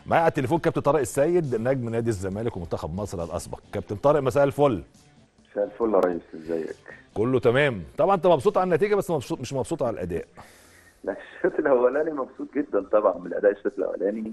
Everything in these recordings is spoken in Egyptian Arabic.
معايا على التليفون كابتن طارق السيد نجم نادي الزمالك ومنتخب مصر الاسبق كابتن طارق مساء الفل مساء الفل يا ريس ازيك كله تمام طبعا انت مبسوط على النتيجه بس مبسوط مش مبسوط على الاداء لا الشوط الاولاني مبسوط جدا طبعا من اداء الشوط الاولاني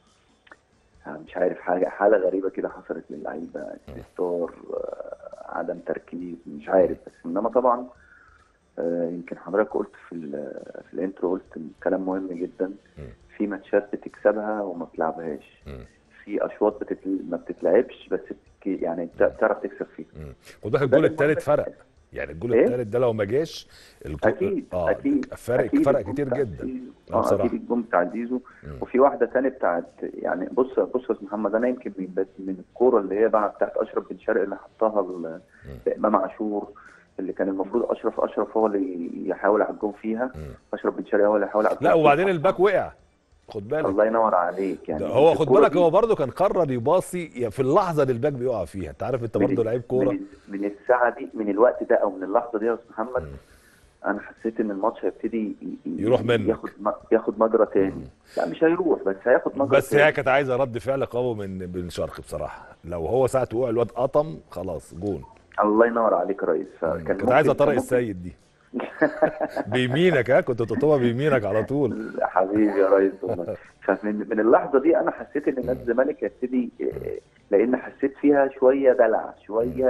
مش عارف حاجه حاله غريبه كده حصلت للعيبه استهتار آه، عدم تركيز مش عارف بس انما طبعا آه، يمكن حضرتك قلت في ال- في الانترو قلت كلام مهم جدا في ماتشات بتكسبها وما بتلعبهاش في اشواط بتتل... ما بتتلعبش بس بتك... يعني بت- بتعرف تكسب فيها مم. خد بالك الجول ده الثالث المهم. فرق يعني الجول إيه؟ الثالث ده لو ما جاش الجول اكيد اه اكيد فرق أكيد فرق الجون كتير بتاع جدا زيزو. اه اه بصراحه اكيد الجون بتاع زيزو مم. وفي واحده ثانيه بتاعت يعني بص بص يا أستاذ محمد انا يمكن من من الكوره اللي هي بقى بتاعت اشرف بن شرقي اللي حطها ل- لامام عاشور اللي كان المفروض اشرف اشرف هو اللي يحاول على الجون فيها مم. اشرف بن شرقي هو اللي يحاول على الجون لا فيها. وبعدين الباك وقع خد بالك الله ينور عليك يعني ده هو خد الكورة بالك دي هو برده كان قرر يباصي في اللحظه اللي الباك بيقع فيها انت عارف انت من- برده لعيب كوره من, من الساعه دي من الوقت ده او من اللحظه دي يا استاذ محمد انا حسيت ان الماتش هيبتدي ي- ي- يروح منك. ياخد م- ياخد مجرى تاني لا مش هيروح بس هياخد مجرى بس تاني هي كانت عايزه رد فعل قوي من بن شرقي بصراحه لو هو ساعه وقع الواد قطم خلاص جون الله ينور عليك يا ريس فكان كانت ممكن- عايزه كان طارق ممكن- السيد دي بيمينك ها كنت تطوبها بيمينك على طول حبيبي يا ريس والله فمن من اللحظه دي انا حسيت ان نادي الزمالك هيبتدي آه، لان حسيت فيها شويه دلع شويه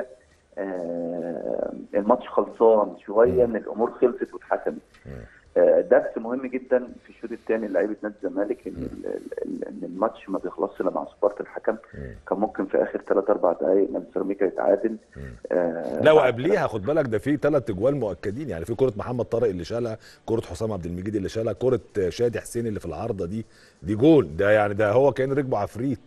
آه، الماتش خلصان شويه ان الامور خلصت واتحسمت آه، درس مهم جدا في الشوط الثاني لعيبه نادي الزمالك ان ال- ال- ان الماتش ما بيخلصش الا مع سبارت الحكم كان ممكن في اخر 3 4 دقائق نادي سيراميكا يتعادل آه، لا بعد- وقبليها خد بالك ده في ثلاث اجوال مؤكدين يعني في كره محمد طارق اللي شالها كره حسام عبد المجيد اللي شالها كره شادي حسين اللي في العارضه دي دي جول ده يعني ده هو كان ركبه عفريت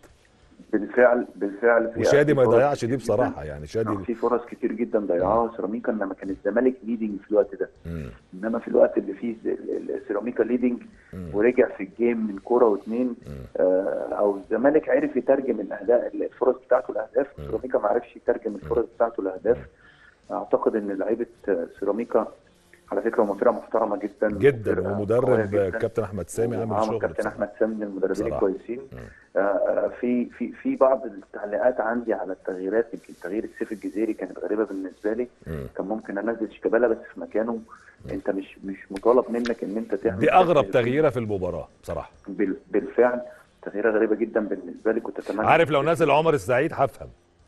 بالفعل بالفعل في وشادي ما في فرص يضيعش كتير دي جداً. بصراحه يعني شادي في فرص كتير جدا ضيعوها سيراميكا لما كان الزمالك ليدنج في الوقت ده مم. انما في الوقت اللي فيه ال- ال- سيراميكا ليدنج ورجع في الجيم من كوره واثنين آه او الزمالك عرف يترجم الاهداف الفرص بتاعته لاهداف سيراميكا ما عرفش يترجم الفرص بتاعته لاهداف اعتقد ان لعيبه آه، سيراميكا على فكره هم فرقه محترمه جدا جدا فرقة قوية ومدرب جداً. كابتن احمد سامي عامل ومعاهم شغل كابتن بصراحة. احمد سامي من المدربين بصراحة. الكويسين آه، آه، في في في بعض التعليقات عندي على التغييرات يمكن تغيير السيف الجزيري كانت غريبه بالنسبه لي مم. كان ممكن انزل شيكابالا بس في مكانه انت مش مش مطالب منك ان انت تعمل دي اغرب تغييره في المباراه بصراحه بال- بالفعل تغييره غريبه جدا بالنسبه لي كنت اتمنى عارف لو نازل عمر السعيد هفهم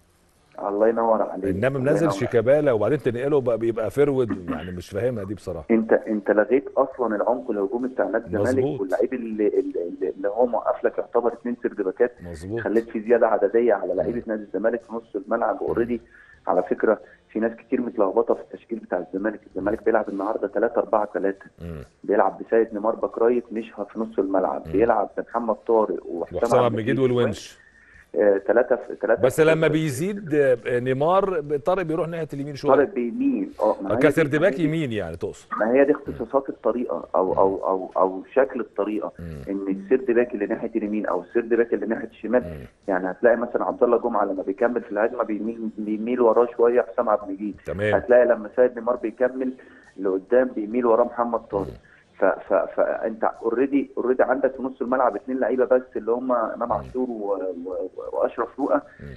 الله ينور عليك انما الله منزل ينور شيكابالا وبعدين تنقله بقى بيبقى فيرود يعني مش فاهمها دي بصراحه انت انت لغيت اصلا العمق الهجومي بتاع نادي الزمالك مظبوط. واللعيب اللي, اللي, اللي هو موقف لك يعتبر اثنين سرد باكات مظبوط خليت في زياده عدديه على لعيبه نادي الزمالك في نص الملعب اوريدي على فكره في ناس كتير متلخبطه في التشكيل بتاع الزمالك الزمالك بيلعب النهارده 3 4 3 مم. بيلعب بسيد نيمار باك رايت نشهى في نص الملعب بيلعب بمحمد طارق وحسام عبد المجيد والونش ثلاثه في ثلاثه بس لما بيزيد آه، نيمار طارق بيروح ناحيه اليمين شويه طارق بيميل اه ما هي دي- كسرد باك يمين يعني تقصد ما هي دي اختصاصات الطريقه او او او او شكل الطريقه ان السيرد باك اللي ناحيه اليمين او السيرد باك اللي ناحيه الشمال يعني هتلاقي مثلا عبد الله جمعه لما بيكمل في الهجمه بيميل بيميل وراه شويه حسام عبد المجيد تمام هتلاقي لما سيد نيمار بيكمل لقدام بيميل وراه محمد طارق ف- ف- فانت اوريدي اوريدي عندك في نص الملعب اثنين لعيبه بس اللي هم امام عاشور و- و- واشرف رؤى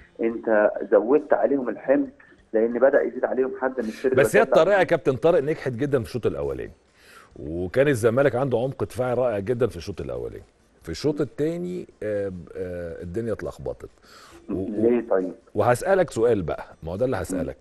انت زودت عليهم الحمل لان بدا يزيد عليهم حد من السيرد بس هي باكات. الطريقه يا كابتن طارق نجحت جدا في الشوط الاولاني وكان الزمالك عنده عمق دفاعي رائع جدا في الشوط الاولاني في الشوط الثاني الدنيا اتلخبطت و- و- ليه طيب؟ وهسألك سؤال بقى ما هو ده اللي هسألك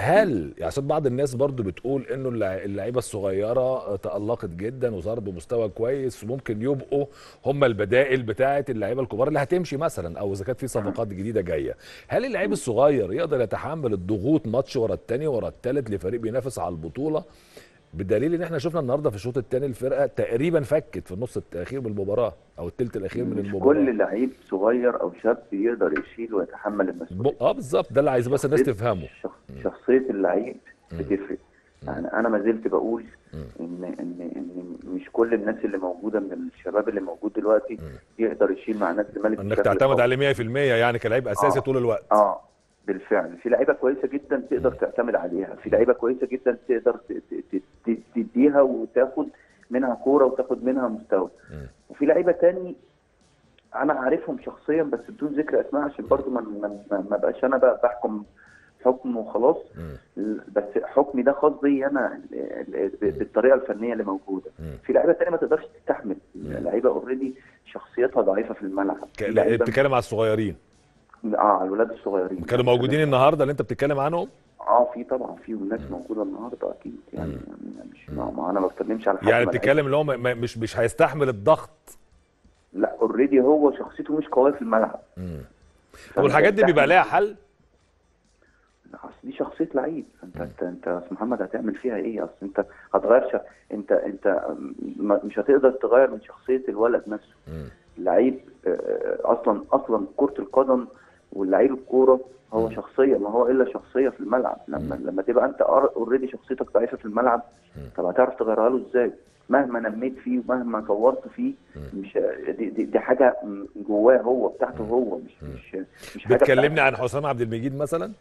هل يعني عشان بعض الناس برضو بتقول انه اللع- اللعيبه الصغيره تألقت جدا وظهرت بمستوى كويس وممكن يبقوا هم البدائل بتاعه اللعيبه الكبار اللي هتمشي مثلا او اذا كانت في صفقات جديده جايه هل اللعيب الصغير يقدر يتحمل الضغوط ماتش ورا التاني ورا التالت لفريق بينافس على البطوله بدليل ان احنا شفنا النهارده في الشوط الثاني الفرقه تقريبا فكت في النص الاخير من المباراه او الثلث الاخير من مش المباراه كل لعيب صغير او شاب يقدر يشيل ويتحمل المسؤوليه ب- اه بالظبط ده اللي عايز بس الناس تفهمه شخ- شخصيه اللعيب بتفرق يعني انا ما زلت بقول ان ان ان مش كل الناس اللي موجوده من الشباب اللي موجود دلوقتي يقدر يشيل مع نادي الزمالك انك بشكل تعتمد قوي. عليه 100% يعني كلاعب اساسي آه. طول الوقت اه بالفعل في لعيبه كويسه جدا تقدر تعتمد عليها في لعيبه كويسه جدا تقدر ت- ت- ت- ت- تديها وتاخد منها كوره وتاخد منها مستوى وفي لعيبه تاني انا عارفهم شخصيا بس بدون ذكر اسماء عشان برضو ما ما ما- ما بقاش انا بقى بحكم حكم وخلاص مم. بس حكمي ده خاص بي انا ال- ال- بالطريقه الفنيه اللي موجوده مم. في لعيبه تانية ما تقدرش تستحمل لعيبه اوريدي شخصيتها ضعيفه في الملعب ك- في لعيبة- بتتكلم على الصغيرين اه على الولاد الصغيرين كانوا موجودين النهارده اللي انت بتتكلم عنهم اه في طبعا في وناس موجوده النهارده اكيد يعني مش ما, ما انا ما بتكلمش على حد يعني ما بتتكلم اللي هو ما- ما- مش مش هيستحمل الضغط لعبش. لا اوريدي هو شخصيته مش قويه في الملعب طب والحاجات دي بيبقى لها حل اصل دي شخصيه لعيب انت انت انت يا أستاذ محمد هتعمل فيها ايه اصل انت هتغير ش... انت انت م- مش هتقدر تغير من شخصيه الولد نفسه مم. اللعيب آه، اصلا اصلا كره القدم واللعيب الكوره هو شخصيه ما هو الا شخصيه في الملعب لما لما تبقى انت اوريدي شخصيتك ضعيفه في الملعب طب هتعرف تغيرها له ازاي مهما نميت فيه ومهما طورت فيه مش دي, دي, دي حاجه جواه هو بتاعته هو مش مش مش حاجه بتكلمني عن حسام عبد المجيد مثلا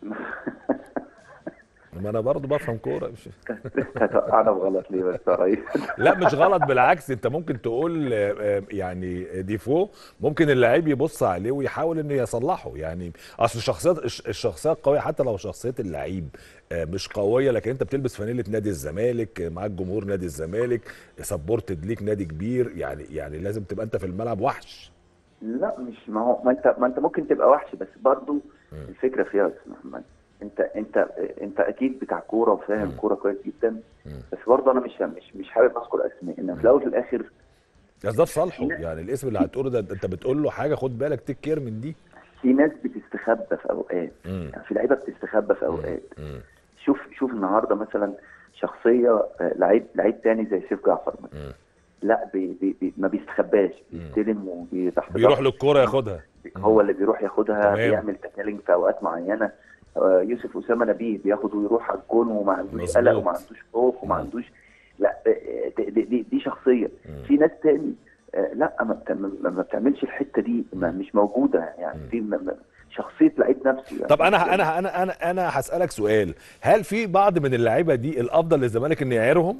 ما انا برضه بفهم كوره مش هتوقعنا في غلط ليه بس يا ريس لا مش غلط بالعكس انت ممكن تقول آه، آه، يعني ديفو ممكن اللعيب يبص عليه ويحاول انه يصلحه يعني اصل الشخصيات الش- الشخصيه القويه حتى لو شخصيه اللعيب آه، مش قويه لكن انت بتلبس فانيله نادي الزمالك آه، معاك جمهور نادي الزمالك سبورتد ليك نادي كبير يعني يعني لازم تبقى انت في الملعب وحش لا مش ما هو ما انت ما انت ممكن تبقى وحش بس برضو الفكره فيها يا استاذ محمد انت انت انت اكيد بتاع كوره وفاهم كوره كويس جدا بس برضه انا مش مش مش حابب اذكر اسماء ان في الاول وفي الاخر بس ده في صالحه يعني الاسم اللي هتقوله ده انت بتقول له حاجه خد بالك تيك كير من دي في ناس بتستخبى في اوقات مم. يعني في لعيبه بتستخبى في اوقات مم. شوف شوف النهارده مثلا شخصيه آه، لعيب لعيب تاني زي سيف جعفر مثلا مم. لا بي بي بي ما بيستخباش بيستلم وتحت بيروح للكوره ياخدها هو اللي بيروح ياخدها تمام. بيعمل تاكلينج في اوقات معينه آه، يوسف اسامه نبيه بياخد ويروح على الجون وما عندوش مظبوط. قلق وما عندوش خوف وما مم. عندوش لا آه، دي, دي, دي, دي شخصيه مم. في ناس تاني آه، لا ما, بت- ما ما بتعملش الحته دي ما مش موجوده يعني في م- م- شخصيه لعيب نفسه يعني طب انا انا انا انا انا هسالك سؤال هل في بعض من اللعيبه دي الافضل للزمالك ان يعيرهم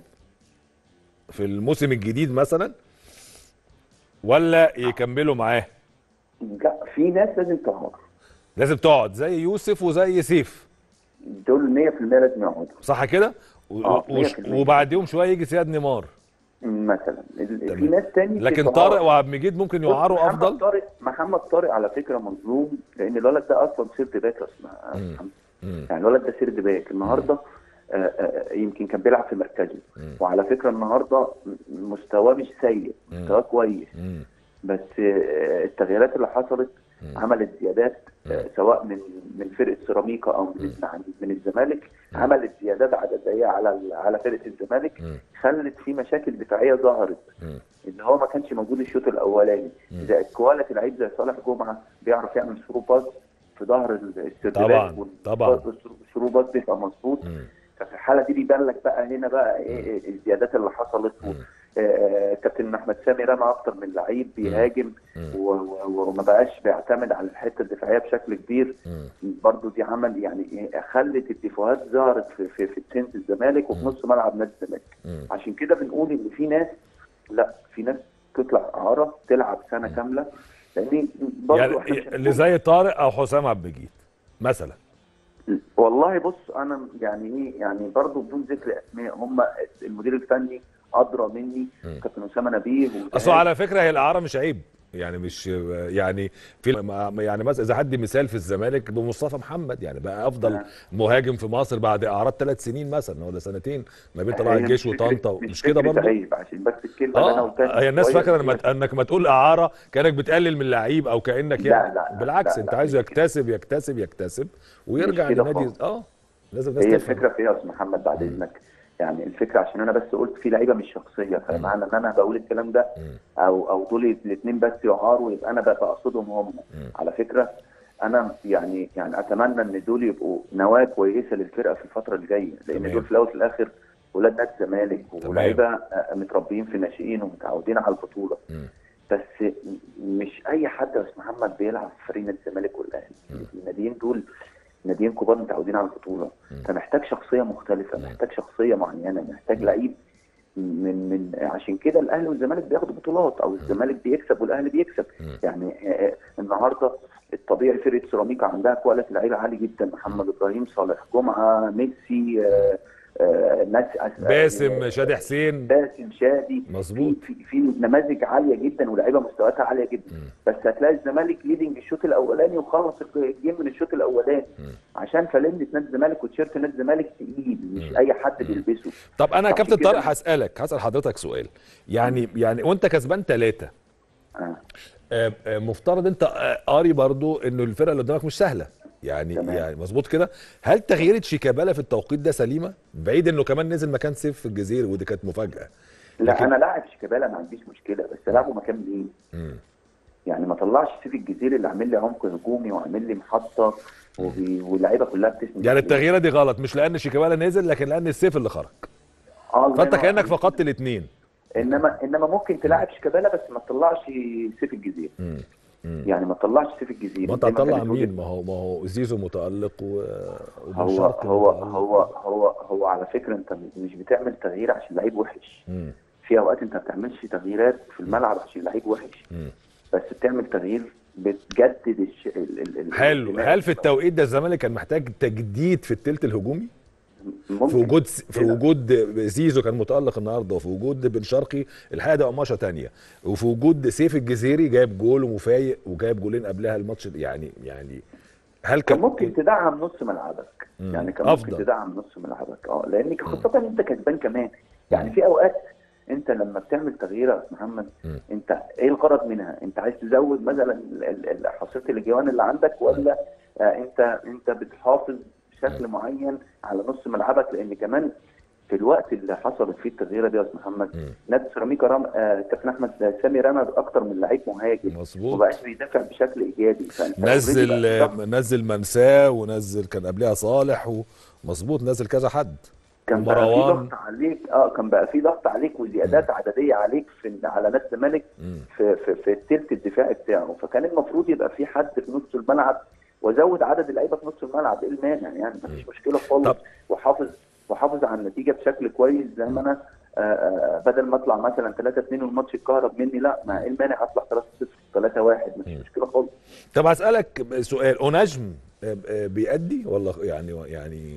في الموسم الجديد مثلا ولا يكملوا معاه لا في ناس لازم تقعد لازم تقعد زي يوسف وزي سيف دول 100% لازم يقعدوا صح كده و- آه، وش- 100%. وبعديهم شويه يجي سياد نيمار مثلا ال- في تمام. ناس تاني لكن بتبقى طارق آه. وعبد المجيد ممكن بص، يعاروا محمد افضل طارق محمد طارق على فكره مظلوم لان الولد ده اصلا سيرد باك اسمها مم. مم. يعني الولد ده سيرد باك النهارده آه، آه، يمكن كان بيلعب في مركزه مم. وعلى فكره النهارده مستواه مش سيء مم. مستواه كويس مم. بس آه، التغييرات اللي حصلت مم. عملت زيادات آه، سواء من من فرقه سيراميكا او من من الزمالك عملت زيادات عدديه على ال- على فرقه الزمالك مم. خلت في مشاكل دفاعيه ظهرت مم. اللي هو ما كانش موجود الشوط الاولاني مم. زائد كواليتي لعيب زي صالح جمعه بيعرف يعمل ثرو باس في ظهر السيرفيلات طبعاً، طبعاً. الثرو باس بيبقى مظبوط مم. ففي الحاله دي بيبان لك بقى هنا بقى ايه إيه الزيادات اللي حصلت و- مم. آه، كابتن احمد سامي رمى اكتر من لعيب بيهاجم مم. و- و- وما بقاش بيعتمد على الحته الدفاعيه بشكل كبير مم. برضو دي عمل يعني إيه، خلت الديفوهات ظهرت في في, في تنس الزمالك وفي نص ملعب نادي الزمالك مم. عشان كده بنقول ان في ناس لا في ناس تطلع اعاره تلعب سنه كامله لان برضو احنا مش يعني اللي زي طارق او حسام عبد المجيد مثلا والله بص انا يعني ايه يعني برضو بدون ذكر اسماء هم المدير الفني ادرى مني مم. كابتن اسامه نبيه اصل على فكره هي الاعاره مش عيب يعني مش يعني في يعني مثلا اذا حد مثال في الزمالك بمصطفى محمد يعني بقى افضل نعم. مهاجم في مصر بعد اعارات ثلاث سنين مثلا ولا سنتين ما بين طلائع هي الجيش مش فكرة- وطنطا مش كده فكرة برضه عيب عشان بس الكلمه اللي انا اه قلتها هي الناس شوية فاكره هي- لما انك ما تقول اعاره كانك بتقلل من اللعيب او كانك لا، يعني لا، لا، بالعكس لا، انت لا، عايزه مش كده. يكتسب يكتسب يكتسب ويرجع كده لنادي خالص. اه لازم الناس هي تفهم الفكره في ايه يا استاذ محمد بعد اذنك يعني الفكره عشان انا بس قلت في لعيبه مش شخصيه فمعنى ان انا بقول الكلام ده مم. او او دول الاثنين بس يعاروا يبقى انا بقى بقصدهم هم على فكره انا يعني يعني اتمنى ان دول يبقوا نواه كويسه للفرقه في الفتره الجايه لان تمام. دول في الاول وفي الاخر ولاد نادي الزمالك تمام. ولاعيبه آه، متربيين في ناشئين ومتعودين على البطوله مم. بس مش اي حد يا استاذ محمد بيلعب في فريق نادي الزمالك والاهلي الناديين دول ناديين كبار متعودين على البطوله فمحتاج شخصيه مختلفه محتاج شخصيه معينه محتاج لعيب من من عشان كده الاهلي والزمالك بياخدوا بطولات او الزمالك بيكسب والاهلي بيكسب مم. يعني آه، آه، النهارده الطبيعي فرقه سيراميكا عندها كواليتي لعيبه عالي جدا محمد ابراهيم صالح جمعه ميسي آه، آه، ناس باسم شادي حسين باسم شادي مظبوط في في في نماذج عاليه جدا ولاعيبه مستوياتها عاليه جدا مم. بس هتلاقي الزمالك ليدنج الشوط الاولاني وخلص الجيم من الشوط الاولاني مم. عشان فلنة نادي الزمالك وتيشيرت نادي الزمالك تقيل مش مم. اي حد بيلبسه طب انا يا عشان كابتن كده- طارق هسالك هسال حضرتك سؤال يعني يعني وانت كسبان ثلاثه آه. مفترض انت آه، قاري برضو انه الفرقه اللي قدامك مش سهله يعني تمام. يعني مظبوط كده هل تغيير شيكابالا في التوقيت ده سليمه بعيد انه كمان نزل مكان سيف في الجزيره ودي كانت مفاجاه لا لكن- انا لاعب شيكابالا ما عنديش مشكله بس العبه مكان مين؟ مم. يعني ما طلعش سيف الجزيري اللي عامل لي عمق هجومي وعامل لي محطه وبي- واللعيبه كلها بتسند يعني عليه. التغييره دي غلط مش لان شيكابالا نزل لكن لان السيف اللي خرج آه، الله فانت ينور كانك عليك. فقدت الاثنين انما انما ممكن تلاعب شيكابالا بس ما تطلعش سيف الجزيري يعني ما تطلعش سيف الجزيري ما انت زي ما هتطلع كانت مين وجهة ما هو ما هو زيزو متالق و وبن هو شرقي هو متألق. هو هو هو على فكره انت مش بتعمل تغيير عشان لعيب وحش مم. في اوقات انت ما بتعملش تغييرات في الملعب عشان لعيب وحش مم. بس بتعمل تغيير بتجدد الش... ال... ال... ال... حلو الانتماء. هل في التوقيت ده الزمالك كان محتاج تجديد في الثلث الهجومي ممكن في وجود في كده. وجود زيزو كان متالق النهارده وفي وجود بن شرقي الحقيقه ده قماشه تانية وفي وجود سيف الجزيري جايب جول ومفايق وجايب جولين قبلها الماتش يعني يعني هل كان كان ممكن تدعم نص ملعبك مم. يعني كان أفضل. ممكن تدعم نص ملعبك اه لان خاصه انت كسبان كمان يعني في اوقات انت لما بتعمل تغيير يا محمد مم. انت ايه الغرض منها؟ انت عايز تزود مثلا ال- ال- ال- حصيله الاجوان اللي عندك ولا آه انت انت بتحافظ بشكل معين على نص ملعبك لان كمان في الوقت اللي حصلت فيه التغييره دي يا استاذ محمد مم. نادي سيراميكا رم... آه كابتن احمد سامي رمى اكتر من لعيب مهاجم مظبوط وبقاش بيدافع بشكل ايجابي فأنت نزل already بقى ضغط. نزل منساه ونزل كان قبلها صالح ومظبوط نزل كذا حد كان بقى في ومروان. ضغط عليك اه كان بقى في ضغط عليك وزيادات عدديه عليك في على نادي الزمالك مم. في في, في الثلث الدفاعي بتاعه فكان المفروض يبقى في حد في نص الملعب وزود عدد اللعيبه في نص الملعب ايه المانع يعني مفيش مشكله خالص طب. وحافظ وحافظ على النتيجه بشكل كويس زي ما انا آه، آه، بدل ما اطلع مثلا 3 2 والماتش اتكهرب مني لا ما ايه المانع اطلع 3 0 3 1 مفيش مم. مشكله خالص طب هسألك سؤال اوناجم آه، آه، بيأدي ولا يعني يعني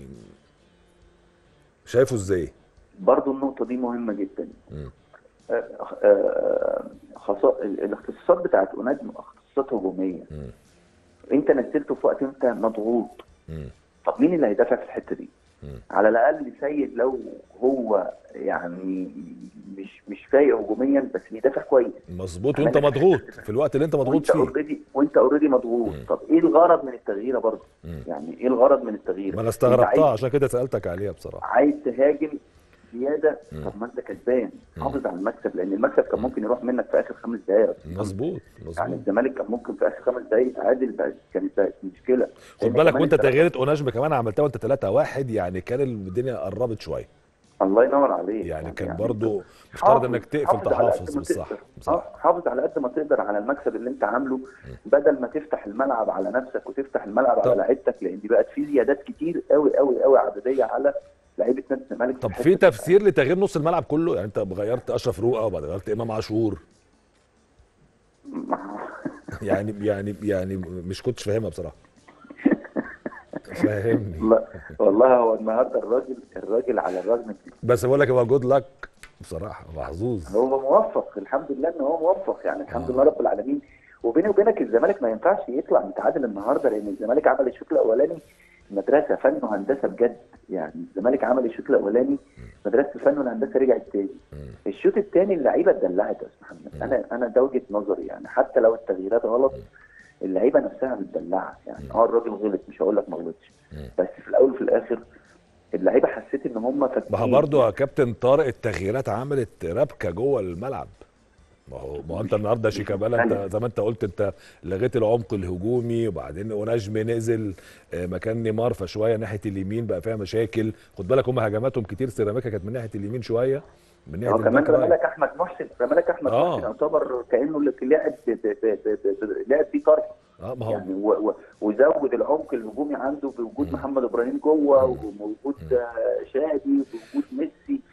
شايفه ازاي؟ برضو النقطه دي مهمه جدا مم. آه، آه، خصا- ال- الاختصاصات بتاعت اوناجم اختصاصات هجوميه مم. انت نزلته في وقت انت مضغوط مم. طب مين اللي هيدافع في الحته دي؟ مم. على الاقل سيد لو هو يعني مش مش فايق هجوميا بس بيدافع كويس مظبوط وانت مضغوط في الوقت اللي انت مضغوط وانت فيه اوريدي وانت اوريدي مضغوط مم. طب ايه الغرض من التغيير برضه؟ مم. يعني ايه الغرض من التغيير؟ ما انا انت استغربتها عايز, عشان كده سألتك عليها بصراحة عايز تهاجم زياده مم. طب ما انت كسبان مم. حافظ على المكسب لان المكسب كان ممكن يروح منك في اخر خمس دقائق مظبوط يعني مظبوط الزمالك كان ممكن في اخر خمس دقائق يتعادل بقى كانت بقت مشكله خد لأن بالك كمان وانت انت- تغييرة اوناجم كمان عملتها وانت 3 1 يعني كان الدنيا قربت شويه الله ينور عليك يعني كان يعني برضو حافظ- مفترض انك تقفل حافظ على قد تحافظ ما بالصح تقدر. صح آه، حافظ على قد ما تقدر على المكسب اللي انت عامله بدل ما تفتح الملعب على نفسك وتفتح الملعب طب. على لعيبتك لان دي بقت في زيادات كتير قوي قوي قوي عدديه على لعيبه نادي الزمالك طب الحتة في دي. تفسير لتغيير نص الملعب كله يعني انت غيرت اشرف روقه وبعد غيرت امام عاشور يعني يعني يعني مش كنتش فاهمها بصراحه فاهمني لا والله هو النهارده الراجل الراجل على الرغم من بس بقول لك هو جود لك بصراحه محظوظ هو موفق الحمد لله ان هو موفق يعني الحمد آه. لله رب العالمين وبيني وبينك الزمالك ما ينفعش يطلع متعادل النهارده لان الزمالك عمل الشوط الاولاني مدرسه فن وهندسه بجد يعني الزمالك عمل الشوط الاولاني مدرسه الفن والهندسه رجعت تاني مم. الشوط الثاني اللعيبه اتدلعت يا استاذ محمد انا انا ده وجهه نظري يعني حتى لو التغييرات غلط اللعيبه نفسها متدلعه يعني اه الراجل غلط مش هقول لك ما غلطش مم. بس في الاول وفي الاخر اللعيبه حسيت ان هم ما فاكرين هو برضه يا كابتن طارق التغييرات عملت ربكه جوه الملعب ما هو ما هو انت النهارده شيكابالا انت زي ما انت قلت انت لغيت العمق الهجومي وبعدين اوناجم نزل آه، مكان نيمار فشويه ناحيه اليمين بقى فيها مشاكل خد بالك هم هجماتهم كتير سيراميكا كانت من ناحيه اليمين شويه من ناحيه هو كمان الباك رايت. رمالك احمد محسن رمالك احمد آه. محسن يعتبر كانه اللي لعب ب- ب- ب- ب- ب- لعب بيه طرف اه ما هو يعني و- و- وزود العمق الهجومي عنده بوجود مم. محمد ابراهيم جوه وموجود آه، شادي ووجود ميسي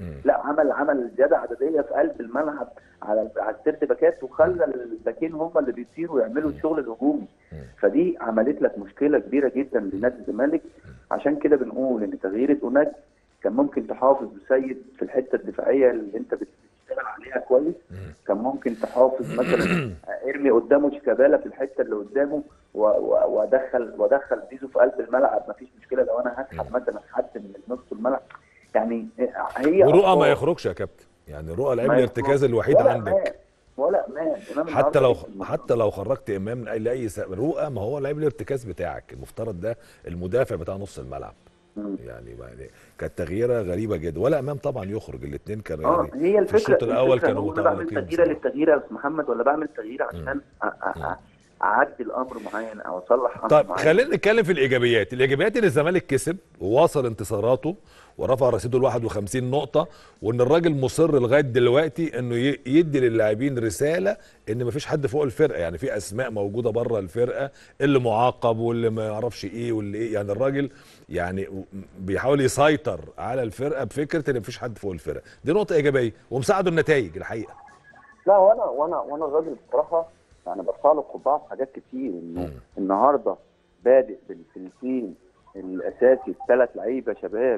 مم. لا عمل عمل زياده عدديه في قلب الملعب على على السيرد باكات وخلى الباكين هم اللي بيطيروا يعملوا الشغل الهجومي مم. فدي عملت لك مشكله كبيره جدا لنادي الزمالك عشان كده بنقول ان تغيير اوناج كان ممكن تحافظ بسيد في الحته الدفاعيه اللي انت بتشتغل عليها كويس مم. كان ممكن تحافظ مثلا ارمي قدامه شيكابالا في الحته اللي قدامه و- و- وادخل وادخل زيزو في قلب الملعب مفيش مشكله لو انا هسحب مثلا حد من نص الملعب يعني هي ورؤى ما أفكار. يخرجش يا كابتن يعني رؤى لعيب ما الارتكاز يخرجش. الوحيد ولا عندك إمام. ولا امان إمام حتى النهاردة لو في الماتش. حتى لو خرجت امام من اي لاي س- رؤى ما هو لعيب الارتكاز بتاعك المفترض ده المدافع بتاع نص الملعب مم. يعني يعني كانت تغييره غريبه جدا ولا امام طبعا يخرج الاثنين كانوا اه يعني هي في الفكره الشوط الاول الفكرة كانوا إن انا بعمل متالقين تغييره بصراحة. للتغيير يا استاذ محمد ولا بعمل تغيير عشان أ- أ- أ- اعدل امر معين او اصلح امر طيب معين خلينا نتكلم في الايجابيات الايجابيات ان الزمالك كسب وواصل انتصاراته ورفع رصيده ل 51 نقطه وان الراجل مصر لغايه دلوقتي انه ي- يدي للاعبين رساله ان مفيش حد فوق الفرقه يعني في اسماء موجوده بره الفرقه اللي معاقب واللي ما يعرفش ايه واللي ايه يعني الراجل يعني بيحاول يسيطر على الفرقه بفكره ان مفيش حد فوق الفرقه دي نقطه ايجابيه ومساعده النتائج الحقيقه لا وانا وانا وانا الراجل بصراحه يعني برفع له القبعه في حاجات كتير انه مم. النهارده بادئ بالفلسطين الاساسي بثلاث لعيبه شباب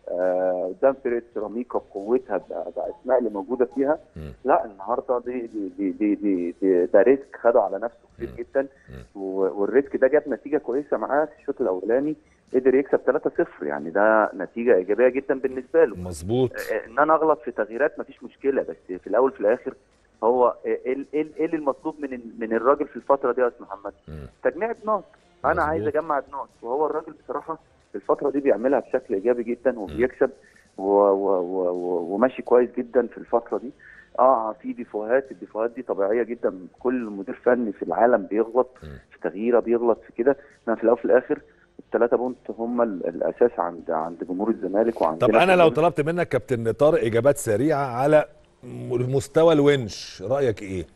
آه، قدام فرقه سيراميكا بقوتها ب- باسماء اللي موجوده فيها مم. لا النهارده دي دي دي دي, دي, دي ده ريسك خده على نفسه كتير مم. جدا مم. و- والريسك ده جاب نتيجه كويسه معاه في الشوط الاولاني قدر يكسب 3-0 يعني ده نتيجه ايجابيه جدا بالنسبه له مظبوط ان انا اغلط في تغييرات مفيش مشكله بس في الاول في الاخر هو ايه ايه ايه اللي المطلوب من من الراجل في الفتره دي يا استاذ محمد؟ مم. تجميع بنقط انا مظبوط. عايز اجمع بنقط وهو الراجل بصراحه في الفتره دي بيعملها بشكل ايجابي جدا وبيكسب و و و و وماشي كويس جدا في الفتره دي اه في ديفوهات الديفوهات دي طبيعيه جدا كل مدير فني في العالم بيغلط مم. في تغييره بيغلط في كده انما في الاول وفي الاخر الثلاثه بونت هم ال- الاساس عند عند جمهور الزمالك وعندنا طب انا لو كلنا. طلبت منك كابتن طارق اجابات سريعه على م- مستوى الونش رايك ايه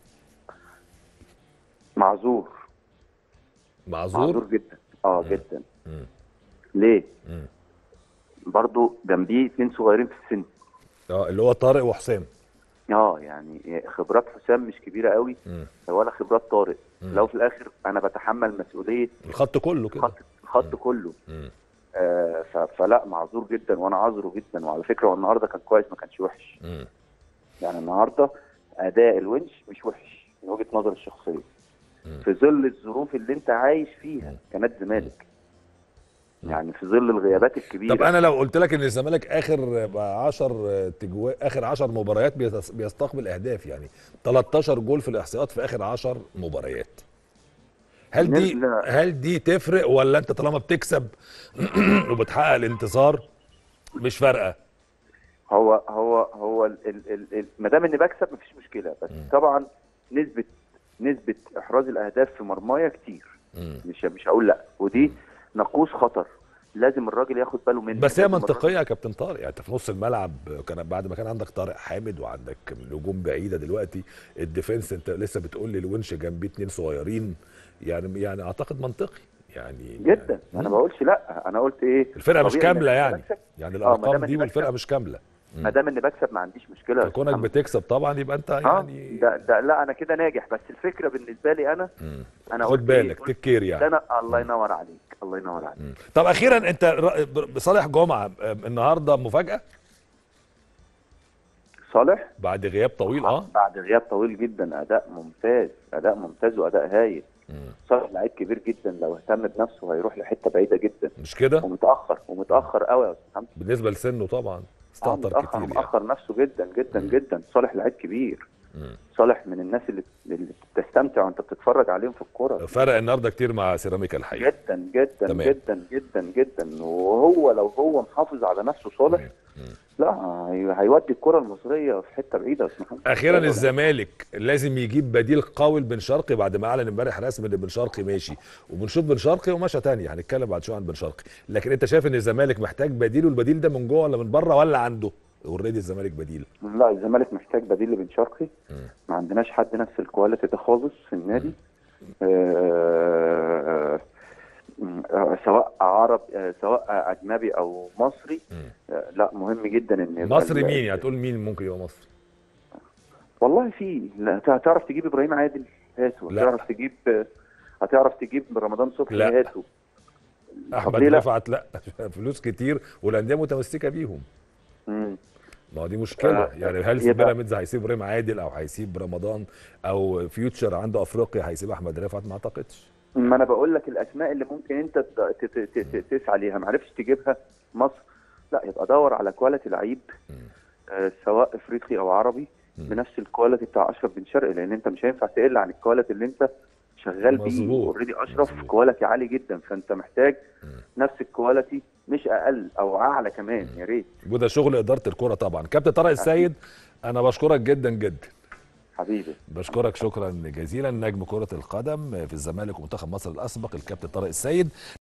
معذور معذور معذور جدا اه مم. جدا مم. ليه مم. برضو جنبيه اتنين صغيرين في السن اه اللي هو طارق وحسام اه يعني خبرات حسام مش كبيره قوي مم. ولا خبرات طارق مم. لو في الاخر انا بتحمل مسؤوليه الخط كله كده الخط الخط كله مم. آه ف- فلا معذور جدا وانا عذره جدا وعلى فكره هو النهارده كان كويس ما كانش وحش مم. يعني النهارده اداء الونش مش وحش من وجهه نظري الشخصيه مم. في ظل الظروف اللي انت عايش فيها كنادي زمالك مم. يعني في ظل الغيابات الكبيره طب انا لو قلت لك ان الزمالك اخر 10 تجوا اخر 10 مباريات بيتس- بيستقبل اهداف يعني 13 جول في الاحصائيات في اخر 10 مباريات هل دي بالنسبة- هل دي تفرق ولا انت طالما بتكسب وبتحقق الانتصار مش فارقه هو هو هو ال- ال- ال- ال- ما دام اني بكسب مفيش مشكله بس مم. طبعا نسبه نسبه احراز الاهداف في مرمايا كتير مم. مش مش هقول لا ودي نقوص خطر لازم الراجل ياخد باله منه بس هي لازم منطقيه يا كابتن طارق يعني انت في نص الملعب كان بعد ما كان عندك طارق حامد وعندك نجوم بعيده دلوقتي الديفنس انت لسه بتقول لي الونش جنبيه اتنين صغيرين يعني يعني اعتقد منطقي يعني الراجل- جدا يعني انا ما بقولش لا انا قلت ايه الفرقه مش طبيعي كامله إن أنا يعني بكسب. يعني ما دام الارقام إني دي بكسب. والفرقه مش كامله ما دام اني بكسب ما عنديش مشكله يا فكونك محمد. بتكسب طبعا يبقى انت اه يعني ده, ده لا انا كده ناجح بس الفكره بالنسبه لي انا مم. انا خد قلت إيه؟ بالك قلت تك كير ده يعني انا الله ينور عليك الله ينور عليك مم. طب اخيرا انت ر- بصالح جمعه آه، النهارده مفاجاه صالح بعد غياب طويل اه بعد غياب طويل جدا اداء ممتاز اداء ممتاز واداء هايل مم. صالح لعيب كبير جدا لو اهتم بنفسه هيروح لحته بعيده جدا مش كده ومتاخر ومتاخر قوي يا استاذ محمد بالنسبه لسنه طبعا آه، استهتر متاخر كتير يعني متاخر نفسه جدا جدا مم. جدا صالح لعيب كبير مم. صالح من الناس اللي, اللي بتستمتع وانت بتتفرج عليهم في الكوره فرق النهارده كتير مع سيراميكا الحقيقه جدا جدا تمام. جدا جدا جدا وهو لو هو محافظ على نفسه صالح مم. لا هي- هيودي الكره المصريه في حته بعيده يا استاذ محمد اخيرا الزمالك لازم يجيب بديل قوي لبن شرقي بعد ما اعلن امبارح رسمي ان بن شرقي ماشي وبنشوف بن شرقي ومشى تاني هنتكلم بعد شويه عن بن شرقي لكن انت شايف ان الزمالك محتاج بديل والبديل ده من جوه ولا من بره ولا عنده اوريدي الزمالك بديل لا الزمالك محتاج بديل لبن شرقي مم. ما عندناش حد نفس الكواليتي ده خالص في النادي آه، آه، سواء عرب آه، سواء اجنبي او مصري مم. آه، لا مهم جدا ان يبقى مصري ال- مين يعني تقول مين ممكن يبقى مصري والله في لا هتعرف تجيب ابراهيم عادل هاته لا. هتعرف تجيب هتعرف تجيب رمضان صبحي لا. هاته احمد ليه لا؟ رفعت لا فلوس كتير والانديه متمسكه بيهم مم. ما هو دي مشكله آه، يعني هل يبقى- بيراميدز هيسيب ابراهيم عادل او هيسيب رمضان او فيوتشر عنده افريقيا هيسيب احمد رفعت ما اعتقدش ما انا بقول لك الاسماء اللي ممكن انت ت- ت- ت- ت- تسعى ليها ما عرفتش تجيبها مصر لا يبقى دور على كواليتي لعيب آه سواء افريقي او عربي مم. بنفس الكواليتي بتاع اشرف بن شرقي لان انت مش هينفع تقل عن الكواليتي اللي انت شغال بيه مظبوط. اوريدي اشرف مظبوط. كواليتي عالي جدا فانت محتاج مم. نفس الكواليتي مش اقل او اعلى كمان يا ريت وده شغل اداره الكره طبعا كابتن طارق السيد انا بشكرك جدا جدا حبيبي بشكرك شكرا جزيلا نجم كره القدم في الزمالك ومنتخب مصر الاسبق الكابتن طارق السيد